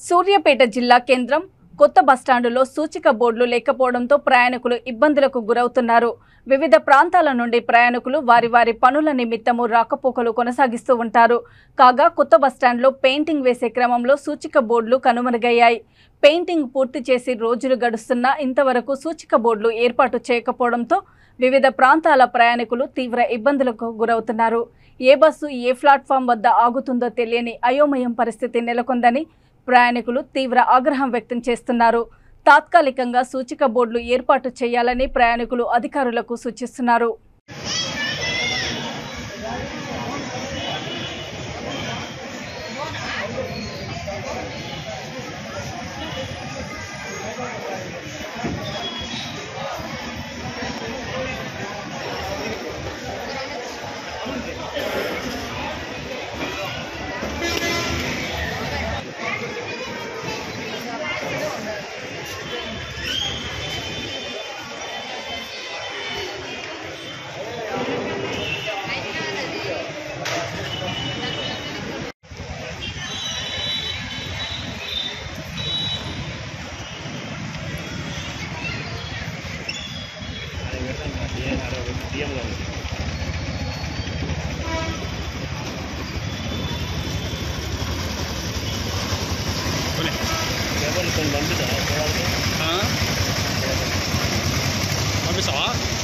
సూర్యాపేట జిల్లా కేంద్రం కొత్త బస్టాండులో సూచిక బోర్డులు లేకపోవడంతో ప్రయాణికులు ఇబ్బందులకు గురవుతున్నారు వివిధ ప్రాంతాల నుండి ప్రయాణికులు వారి వారి పనుల నిమిత్తము రాకపోకలు కొనసాగిస్తూ ఉంటారు కాగా కొత్త బస్టాండ్లో పెయింటింగ్ వేసే క్రమంలో సూచిక బోర్డులు కనుమరుగయ్యాయి పెయింటింగ్ పూర్తి చేసి రోజులు గడుస్తున్నా ఇంతవరకు సూచిక బోర్డులు ఏర్పాటు చేయకపోవడంతో వివిధ ప్రాంతాల ప్రయాణికులు తీవ్ర ఇబ్బందులకు గురవుతున్నారు ఏ బస్సు ఏ ప్లాట్ఫామ్ వద్ద ఆగుతుందో తెలియని అయోమయం పరిస్థితి నెలకొందని ప్రయాణికులు తీవ్ర ఆగ్రహం వ్యక్తం చేస్తున్నారు తాత్కాలికంగా సూచిక బోర్డులు ఏర్పాటు చేయాలని ప్రయాణికులు అధికారులకు సూచిస్తున్నారు పంపిస్తావా